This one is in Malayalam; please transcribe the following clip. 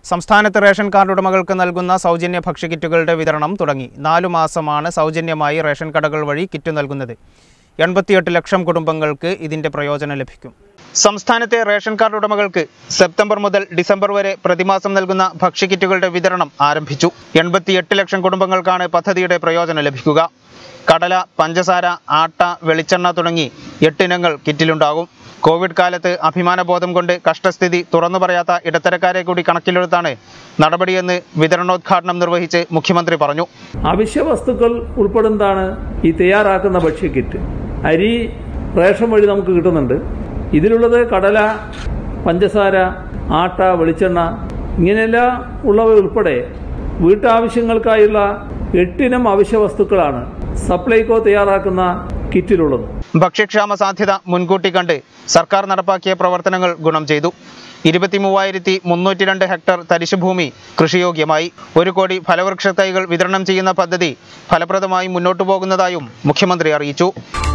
സംസ്ഥാനത്ത് റേഷൻ കാർഡ് ഉടമകൾക്ക് നൽകുന്ന സൗജന്യ ഭക്ഷ്യക്കിറ്റുകളുടെ വിതരണം തുടങ്ങി നാലു മാസമാണ് സൗജന്യമായി റേഷൻ കടകൾ വഴി കിറ്റ് നൽകുന്നത് എൺപത്തിയെട്ട് ലക്ഷം കുടുംബങ്ങൾക്ക് ഇതിന്റെ പ്രയോജനം ലഭിക്കും സംസ്ഥാനത്തെ റേഷൻ കാർഡ് ഉടമകൾക്ക് സെപ്റ്റംബർ മുതൽ ഡിസംബർ വരെ പ്രതിമാസം നൽകുന്ന ഭക്ഷ്യക്കിറ്റുകളുടെ വിതരണം ആരംഭിച്ചു എൺപത്തിയെട്ട് ലക്ഷം കുടുംബങ്ങൾക്കാണ് പദ്ധതിയുടെ പ്രയോജനം ലഭിക്കുക കടല പഞ്ചസാര ആട്ട വെളിച്ചെണ്ണ തുടങ്ങി എട്ടിനങ്ങൾ കിറ്റിലുണ്ടാകും കോവിഡ് കാലത്ത് അഭിമാനബോധം കൊണ്ട് കഷ്ടസ്ഥിതി തുറന്നു പറയാത്ത ഇടത്തരക്കാരെ കൂടി കണക്കിലെടുത്താണ് നടപടിയെന്ന് വിതരണോദ്ഘാടനം നിർവഹിച്ച് മുഖ്യമന്ത്രി പറഞ്ഞു അവശ്യ വസ്തുക്കൾ ഉൾപ്പെടുന്നതാണ് ഈ തയ്യാറാക്കുന്ന ഭക്ഷ്യക്കിറ്റ് അരി റേഷൻ വഴി നമുക്ക് കിട്ടുന്നുണ്ട് ഇതിലുള്ളത് കടല പഞ്ചസാര ആട്ട വെളിച്ചെണ്ണ ഇങ്ങനെയെല്ലാം ഉള്ളവ ഉൾപ്പെടെ വീട്ടാവശ്യങ്ങൾക്കായുള്ള എട്ടിനം അവശ്യ വസ്തുക്കളാണ് സപ്ലൈകോ തയ്യാറാക്കുന്ന കിറ്റിലുള്ളത് ഭക്ഷ്യക്ഷാമ സാധ്യത മുൻകൂട്ടി കണ്ട് സർക്കാർ നടപ്പാക്കിയ പ്രവർത്തനങ്ങൾ ഗുണം ചെയ്തു ഇരുപത്തി മൂവായിരത്തി മുന്നൂറ്റി രണ്ട് ഹെക്ടർ തരിശുഭൂമി കൃഷിയോഗ്യമായി ഒരു കോടി ഫലവൃക്ഷ തൈകൾ വിതരണം ചെയ്യുന്ന പദ്ധതി ഫലപ്രദമായി മുന്നോട്ടു പോകുന്നതായും മുഖ്യമന്ത്രി അറിയിച്ചു